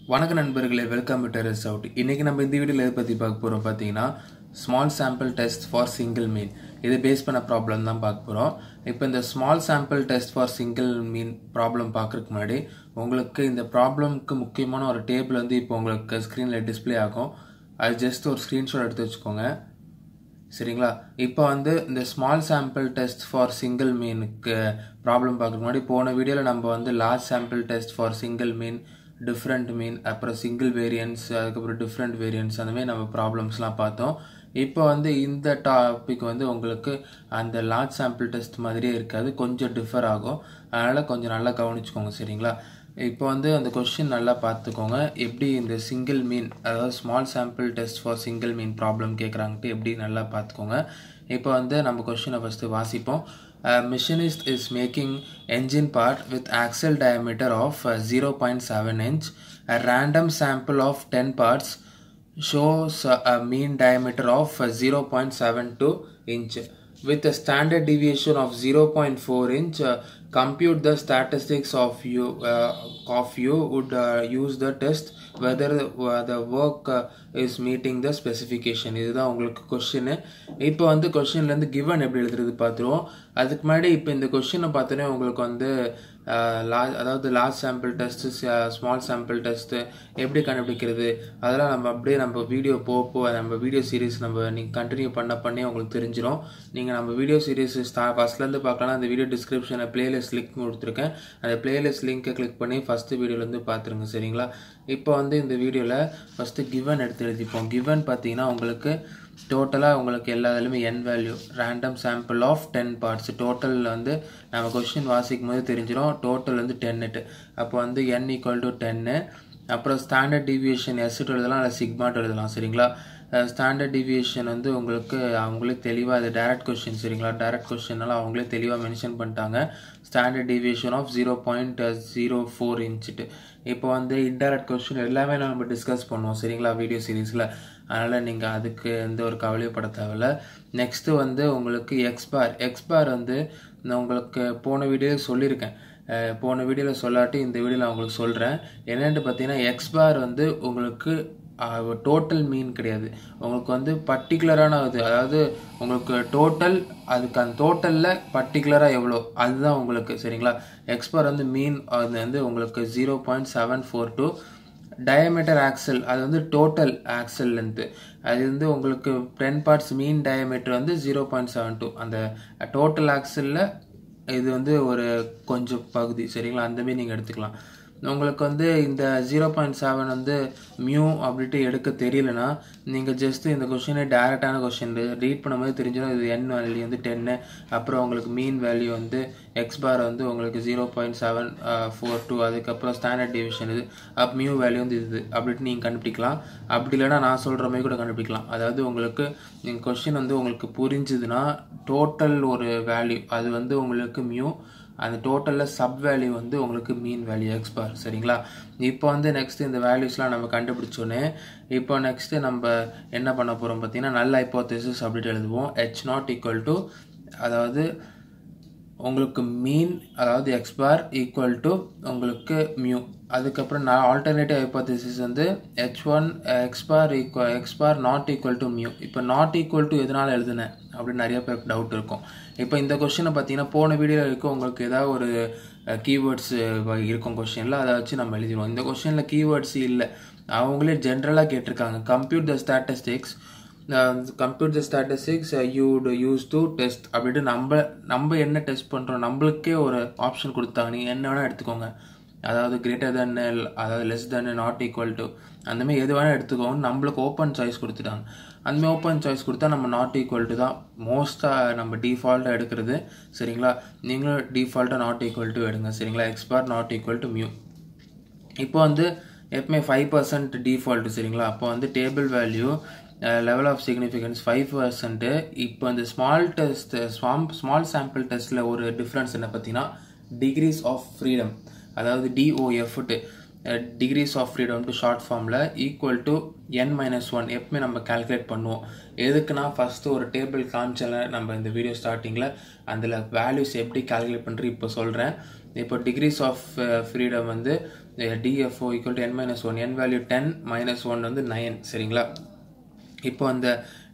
வணக்க நண்பர்களே welcome to terrace out இன்னைக்கு நம்ம இந்த வீடியோவில் எதை பற்றி பார்க்க போகிறோம் பார்த்தீங்கன்னா small sample test for single mean இதை பேஸ் பண்ண ப்ராப்ளம் தான் பார்க்க போகிறோம் இப்போ இந்த small sample test for single mean problem பார்க்குறதுக்கு முன்னாடி உங்களுக்கு இந்த ப்ராப்ளம்க்கு முக்கியமான ஒரு டேபிள் வந்து இப்போ உங்களுக்கு ஸ்க்ரீனில் டிஸ்ப்ளே ஆகும் அது ஜஸ்ட் ஒரு ஸ்க்ரீன்ஷாட் எடுத்து வச்சுக்கோங்க சரிங்களா இப்போ வந்து இந்த small sample test for single மீனுக்கு ப்ராப்ளம் பார்க்குறதுக்கு முன்னாடி போன வீடியோவில் நம்ம வந்து large sample test for single mean different mean அப்புறம் சிங்கிள் வேரியன்ஸ் அதுக்கப்புறம் டிஃப்ரெண்ட் வேரியன்ஸ் அந்த மாதிரி நம்ம ப்ராப்ளம்ஸ்லாம் பார்த்தோம் இப்போ வந்து இந்த டாபிக் வந்து உங்களுக்கு அந்த லார்ஜ் சாம்பிள் டெஸ்ட் மாதிரியே இருக்காது கொஞ்சம் டிஃபர் ஆகும் அதனால் கொஞ்சம் நல்லா கவனிச்சுக்கோங்க சரிங்களா இப்போ வந்து அந்த கொஷின் நல்லா பார்த்துக்கோங்க எப்படி இந்த சிங்கிள் மீன் அதாவது small sample test for single mean problem கேட்குறாங்கட்டு எப்படி நல்லா பார்த்துக்கோங்க இப்போ வந்து நம்ம கொஷினை ஃபஸ்ட்டு வாசிப்போம் machinist is making engine part with axle diameter of zero point seven inch a random sample of 10 parts shows a mean diameter of 0.72 inch with a standard deviation of 0.4 inch uh, compute the statistics of you uh, of you would uh, use the test whether uh, the work uh, is meeting the specification இதுதான் உங்களுக்கு question இப்போ வந்து கொஷின்லேருந்து given எப்படி எழுதுறது பார்த்துருவோம் அதுக்கு முன்னாடி இப்போ இந்த கொஷினை பார்த்தோன்னே உங்களுக்கு வந்து லார்ஜ் அதாவது large sample test small sample test எப்படி கண்டுபிடிக்கிறது அதெல்லாம் நம்ம அப்படியே நம்ம வீடியோ போக போக நம்ம வீடியோ சீரிஸ் நம்ம நீங்கள் கண்டினியூ பண்ண பண்ணி உங்களுக்கு தெரிஞ்சிடும் நீங்கள் நம்ம வீடியோ சீரிஸ் ஸ்டா ஃபஸ்ட்லேருந்து பார்க்கலாம் அந்த வீடியோ டிஸ்கிரிப்ஷனில் பிளேலிஸ்ட் லிங்க் கொடுத்துருக்கேன் அந்த பிளேலிஸ்ட் லிங்க்கை கிளிக் பண்ணி ஃபஸ்ட்டு வீடியோலேருந்து பார்த்துருங்க சரிங்களா இப்போ வந்து இந்த வீடியோவில் ஃபஸ்ட்டு கிவன் எடுத்து எழுதிப்போம் கிவன் பார்த்தீங்கன்னா உங்களுக்கு டோட்டலாக உங்களுக்கு எல்லா இதுலையுமே n value random sample of ten parts டோட்டலில் வந்து நம்ம கொஷின் வாசிக்கும் போது தெரிஞ்சிடும் டோட்டல் வந்து டென்னுட்டு அப்போ வந்து என் ஈக்குவல் டு டென்னு அப்புறம் ஸ்டாண்டர்ட் டிவியேஷன் எஸ்ட்டு எழுதலாம் இல்லை சிக்மாட் எழுதலாம் சரிங்களா ஸ்டாண்டர்ட் டிவியேஷன் வந்து உங்களுக்கு அவங்களே தெளிவாக அது டேரக்ட் கொஷின் சரிங்களா டேரக்ட் கொஷின்னால அவங்களே தெளிவாக மென்ஷன் பண்ணிட்டாங்க standard deviation of zero point zero four இன்ச்சுட்டு இப்போ வந்து இன்டெரக்ட் கொஷின் எல்லாமே நம்ம டிஸ்கஸ் பண்ணுவோம் சரிங்களா வீடியோ சீரீஸில் அதனால் நீங்கள் அதுக்கு எந்த ஒரு கவலையப்பட தேவையில்ல நெக்ஸ்ட்டு வந்து உங்களுக்கு எக்ஸ்பார் எக்ஸ்பார் வந்து நான் உங்களுக்கு போன வீடியோவில் சொல்லியிருக்கேன் போன வீடியோவில் சொல்லாட்டி இந்த வீடியோவில் உங்களுக்கு சொல்கிறேன் என்னென்னு பார்த்தீங்கன்னா எக்ஸ்பார் வந்து உங்களுக்கு டோட்டல் மீன் கிடையாது உங்களுக்கு வந்து பர்டிகுலரான இது அதாவது உங்களுக்கு டோட்டல் அதுக்கு அந்த டோட்டலில் பர்டிகுலராக எவ்வளோ அதுதான் உங்களுக்கு சரிங்களா எக்ஸ்பார் வந்து மீன் அது வந்து உங்களுக்கு zero point seven four two diameter axle அது வந்து டோட்டல் ஆக்சல் லென்த்து அது வந்து உங்களுக்கு டென் பார்ட்ஸ் மீன் டயமீட்டர் வந்து ஜீரோ பாயிண்ட் செவன் டூ அந்த டோட்டல் ஆக்சலில் இது வந்து ஒரு கொஞ்சம் பகுதி சரிங்களா அந்தமாரி நீங்கள் எடுத்துக்கலாம் உங்களுக்கு வந்து இந்த ஜீரோ பாயிண்ட் செவன் வந்து மியூ அப்படின்ட்டு எடுக்க தெரியலனா நீங்கள் ஜஸ்ட் இந்த கொஷினே டேரெக்டான கொஷின் ரீட் பண்ணும்போது தெரிஞ்சிடும் இது என் வேல்யூ வந்து டென்னு அப்புறம் உங்களுக்கு மீன் வேல்யூ வந்து எக்ஸ் பார் வந்து உங்களுக்கு zero point seven four two அதுக்கப்புறம் ஸ்டாண்டர்ட் டிவிஷன் இது அப் மியூ வேல்யூ வந்து இது அப்படின்ட்டு நீங்கள் கண்டுபிடிக்கலாம் அப்படி இல்லைனா நான் சொல்கிற மாதிரி கூட கண்டுபிடிக்கலாம் அதாவது உங்களுக்கு நீங்கள் கொஷின் வந்து உங்களுக்கு புரிஞ்சுதுன்னா டோட்டல் ஒரு வேல்யூ அது வந்து உங்களுக்கு மியூ அந்த டோட்டலில் சப் வேல்யூ வந்து உங்களுக்கு மீன் வேல்யூ எக்ஸ் பார் சரிங்களா இப்போ வந்து நெக்ஸ்ட் இந்த வேல்யூஸ்லாம் நம்ம கண்டுபிடிச்சோன்னே இப்போ நெக்ஸ்ட்டு நம்ம என்ன பண்ண போகிறோம் பார்த்தீங்கன்னா நல்ல ஹைப்போதேசிஸ் அப்படின்ட்டு எழுதுவோம் ஹெச் நாட் ஈக்குவல் டு அதாவது உங்களுக்கு மீன் அதாவது எக்ஸ் பார் ஈக்குவல் டு உங்களுக்கு மியூ அதுக்கப்புறம் நான் ஆல்டர்னேட்டிவ் ஹைப்போதேசிஸ் வந்து H one X bar equal X bar not equal to mu இப்போ நாட் ஈக்குவல் டு எதனால் எழுதுனேன் அப்படின்னு நிறைய பேருக்கு டவுட் இருக்கும் இப்போ இந்த கொஷினை பார்த்தீங்கன்னா போன வீடியோவில் இருக்கும் உங்களுக்கு ஏதாவது ஒரு கீவேர்ட்ஸ் இருக்கும் கொஷினில் அதை வச்சு நம்ம எழுதிடுவோம் இந்த கொஷினில் கீவேர்ட்ஸ் இல்லை அவங்களே ஜென்ரலாக கேட்டிருக்காங்க compute the statistics compute the statistics யூட் யூஸ் டு டெஸ்ட் அப்படின்ட்டு நம்ம நம்ம என்ன டெஸ்ட் பண்ணுறோம் நம்மளுக்கே ஒரு ஆப்ஷன் கொடுத்தாங்க நீங்கள் என்ன வேணால் எடுத்துக்கோங்க அதாவது கிரேட்டர் தென் அதாவது less than not equal to அந்தமாதிரி எது வேணால் எடுத்துக்கோங்க நம்மளுக்கு ஓப்பன் சாய்ஸ் கொடுத்துட்டாங்க அந்தமாதிரி ஓப்பன் சாய்ஸ் கொடுத்தா நம்ம நாட் ஈக்குவல் டு தான் மோஸ்ட்டாக நம்ம டிஃபால்ட்டாக எடுக்கிறது சரிங்களா நீங்களும் டிஃபால்ட்டாக நாட் ஈக்குவல் டு எடுங்க சரிங்களா X bar not equal to mu இப்போ வந்து எப்பவுமே ஃபைவ் பர்சன்ட் டிஃபால்ட்டு சரிங்களா அப்போ வந்து table value level of significance five percent இப்போ இந்த ஸ்மால் டெஸ்ட் ஸ்வாம் ஸ்மால் சாம்பிள் டெஸ்ட்டில் ஒரு டிஃப்ரென்ஸ் என்ன பார்த்தீங்கன்னா டிகிரிஸ் ஆஃப் ஃப்ரீடம் அதாவது டிஓஎஃப்ட்டு degrees of freedom to short ஃபார்மில் equal to n minus one எப்பவுமே நம்ம கால்குலேட் பண்ணுவோம் எதுக்குன்னா ஃபஸ்ட்டு ஒரு டேபிள் காமிச்சல நம்ம இந்த வீடியோ ஸ்டார்டிங்கில் அதில் வேல்யூஸ் எப்படி கால்குலேட் பண்ணுறது இப்போ சொல்கிறேன் இப்போ டிகிரிஸ் ஆஃப் ஃப்ரீடம் வந்து DFO equal to n minus one n value ten minus one வந்து நயன் சரிங்களா இப்போ அந்த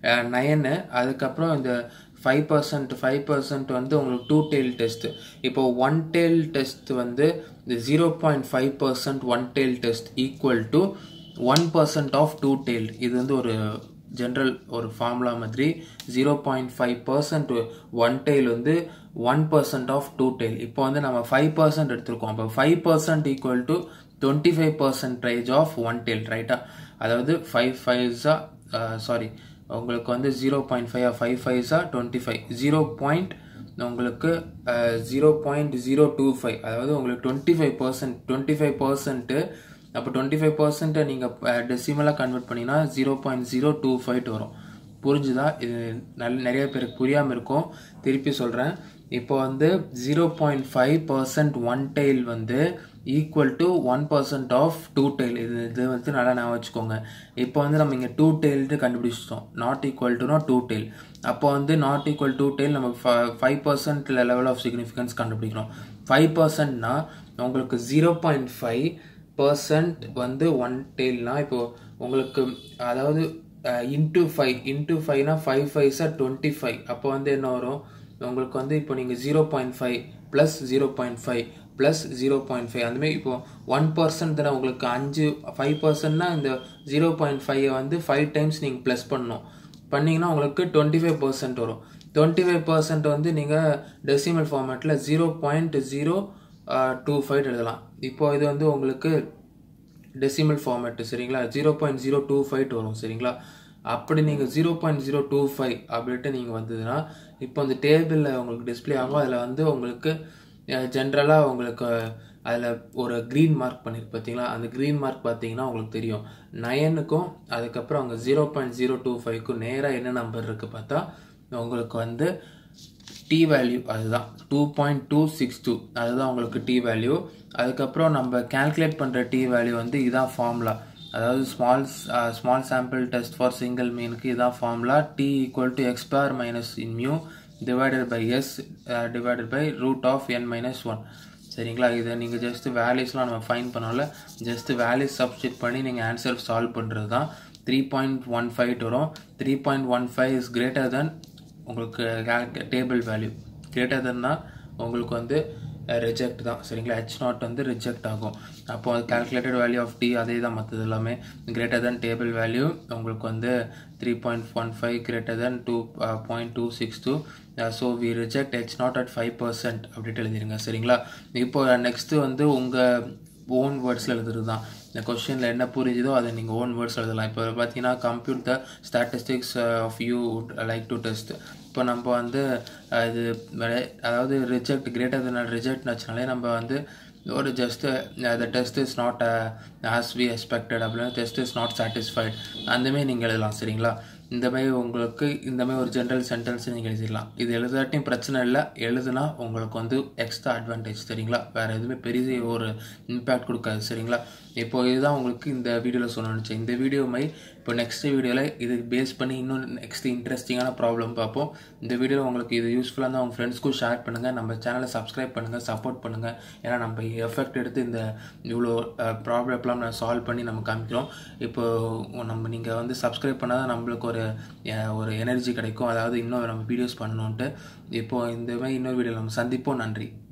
நயனு அதுக்கப்புறம் இந்த ஃபைவ் பர்சன்ட் ஃபைவ் பர்சன்ட் வந்து உங்களுக்கு டூ டெயில் டெஸ்ட் இப்போ ஒன் டெயில் டெஸ்ட் வந்து இந்த zero point five percent one tail test equal to one percent of two tail இது வந்து ஒரு ஜென்ரல் ஒரு ஃபார்முலா மாதிரி zero point five percent one tail வந்து one percent of two tail இப்போ வந்து நம்ம ஃபைவ் பர்சன்ட் எடுத்திருக்கோம் அப்போ five percent equal to twenty five percentage of one tail ரைட்டா அதாவது ஃபைவ் ஃபைவ்ஸா சாரி உங்களுக்கு வந்து ஜீரோ பாயிண்ட் ஃபைவ் ஃபைவ் ஃபைவ்ஸா டுவெண்ட்டி ஃபைவ் ஜீரோ பாயிண்ட் உங்களுக்கு zero point zero two five அதாவது உங்களுக்கு twenty five percent twenty five percent அப்போ டுவெண்ட்டி ஃபைவ் பர்சன்ட்டை நீங்கள் டெசிமலாக கன்வெர்ட் பண்ணிங்கன்னா zero point zero two five வரும் புரிஞ்சுதா இது நல்ல நிறைய பேருக்கு புரியாமல் இருக்கும் திருப்பி சொல்கிறேன் இப்போ வந்து zero point five percent one tail வந்து equal to one percent of two tail இது இது வந்து நல்லா நான் வச்சுக்கோங்க இப்போ வந்து நம்ம இங்கே டூ டெயில்ட்டு கண்டுபிடிச்சிட்டோம் நாட் ஈக்குவல் டுனா டூ டெயில் அப்போ வந்து நாட் ஈக்குவல் டூ டெயில் நம்ம five percent level of significance கண்டுபிடிக்கணும் ஃபைவ் பர்சன்ட்னா உங்களுக்கு ஜீரோ பாயிண்ட் ஃபைவ் பர்சன்ட் வந்து ஒன் டெயில்னா இப்போ உங்களுக்கு அதாவது இன்டூ ஃபைவ் இன்டூ ஃபைவ்னா ஃபைவ் ஃபைவ்ஸாக டுவெண்ட்டி ஃபைவ் அப்போ வந்து என்ன வரும் உங்களுக்கு வந்து இப்போ நீங்கள் zero point five plus zero point five plus zero point five அந்தமாதிரி இப்போ ஒன் பர்சன்ட் தானே உங்களுக்கு அஞ்சு ஃபைவ் பர்சன்ட்னா இந்த ஜீரோ பாயிண்ட் ஃபைவை வந்து ஃபைவ் டைம்ஸ் நீங்கள் ப்ளஸ் பண்ணணும் பண்ணிங்கன்னா உங்களுக்கு டுவெண்ட்டி ஃபைவ் பர்சன்ட் வரும் டுவெண்ட்டி ஃபைவ் பர்சன்ட் வந்து நீங்கள் டெசிமல் ஃபார்மேட்டில் zero point zero two five எழுதலாம் இப்போ இது வந்து உங்களுக்கு டெசிமல் ஃபார்மேட்டு சரிங்களா zero point zero two five வரும் சரிங்களா அப்படி நீங்கள் zero point zero two five அப்படின்ட்டு நீங்கள் வந்ததுன்னா இப்போ அந்த டேபிளில் உங்களுக்கு டிஸ்பிளே ஆகும் அதில் வந்து உங்களுக்கு ஜென்ரலாக உங்களுக்கு அதில் ஒரு க்ரீன் மார்க் பண்ணியிருக்கு பார்த்தீங்களா அந்த க்ரீன் மார்க் பார்த்தீங்கன்னா உங்களுக்கு தெரியும் நயனுக்கும் அதுக்கப்புறம் அங்கே ஜீரோ பாயிண்ட் ஜீரோ டூ ஃபைவ்க்கும் நேராக என்ன நம்பர் இருக்குது பார்த்தா உங்களுக்கு வந்து டி வேல்யூ அதுதான் two point two six two அதுதான் உங்களுக்கு டி வேல்யூ அதுக்கப்புறம் நம்ம கேல்குலேட் பண்ணுற டி வேல்யூ வந்து இதான் ஃபார்முலா அதாவது small small sample test for single மீனுக்கு இதான் formula t equal to x bar minus in mu divided by s divided by root of n minus one சரிங்களா இதை நீங்கள் ஜஸ்ட் வேல்யூஸ்லாம் நம்ம ஃபைன் பண்ணோம்ல ஜஸ்ட் வேல்யூஸ் சப்ஸ்டிட் பண்ணி நீங்கள் ஆன்சர் சால்வ் பண்ணுறது தான் த்ரீ பாயிண்ட் ஒன் ஃபைவ் வரும் three point one five is greater than உங்களுக்கு டேபிள் வேல்யூ கிரேட்டர் தென்னா உங்களுக்கு வந்து ரிஜெக்ட் தான் சரிங்களா ஹெச் நாட் வந்து ரிஜெக்ட் ஆகும் அப்போ கால்குலேட்டட் வேல்யூ ஆஃப் டி அதே தான் மற்றது எல்லாமே கிரேட்டர் தென் டேபிள் வேல்யூ உங்களுக்கு வந்து three point one five greater than two point two six two so we reject h not at five percent அப்படின்ட்டு எழுதிருங்க சரிங்களா இப்போ நெக்ஸ்ட்டு வந்து உங்கள் ஓன் வேர்ட்ஸில் எழுதுறது தான் இந்த கொஷினில் என்ன புரிஞ்சுதோ அதை நீங்கள் ஓன் வேர்ட்ஸ் எழுதலாம் இப்போ பார்த்தீங்கன்னா compute the statistics of you like to test இப்போ நம்ம வந்து இது அதாவது ரிஜெக்ட் கிரேட்டர் தென் ரிஜெக்ட் வச்சனாலே நம்ம வந்து ஒரு just the test is not as we expected அப்படின்னு டெஸ்ட் இஸ் நாட் சாட்டிஸ்ஃபைட் அந்தமாரி நீங்கள் எழுதலாம் சரிங்களா இந்த மாதிரி உங்களுக்கு இந்த மாதிரி ஒரு ஜென்ரல் சென்டென்ஸ் நீங்கள் எழுதிடலாம் இது எழுதாட்டியும் பிரச்சனை இல்லை எழுதுனா உங்களுக்கு வந்து எக்ஸ்ட்ரா அட்வான்டேஜ் சரிங்களா வேறு எதுவுமே பெரிய ஒரு இம்பேக்ட் கொடுக்காது சரிங்களா இப்போ இதுதான் உங்களுக்கு இந்த வீடியோவில் சொல்ல நினச்சேன் இந்த வீடியோ மாதிரி இப்போ நெக்ஸ்ட் வீடியோவில் இது பேஸ் பண்ணி இன்னும் நெக்ஸ்ட் இன்ட்ரெஸ்டிங்கான ப்ராப்ளம் பார்ப்போம் இந்த வீடியோவில் உங்களுக்கு இது யூஸ்ஃபுல்லாக இருந்தால் உங்கள் ஃப்ரெண்ட்ஸ்க்கும் ஷேர் பண்ணுங்கள் நம்ம சேனலை சப்ஸ்கிரைப் பண்ணுங்கள் சப்போர்ட் பண்ணுங்கள் ஏன்னா நம்ம எஃபெக்ட் எடுத்து இந்த இவ்வளோ ப்ராப்ளம்லாம் நான் சால்வ் பண்ணி நம்ம காமிக்கிறோம் இப்போ நம்ம நீங்கள் வந்து சப்ஸ்கிரைப் பண்ணால் தான் நம்மளுக்கு ஒரு ஒரு எனர்ஜி கிடைக்கும் அதாவது இன்னும் நம்ம வீடியோஸ் பண்ணணுன்ட்டு இப்போது இந்த மாதிரி இன்னொரு வீடியோவில் நம்ம சந்திப்போம் நன்றி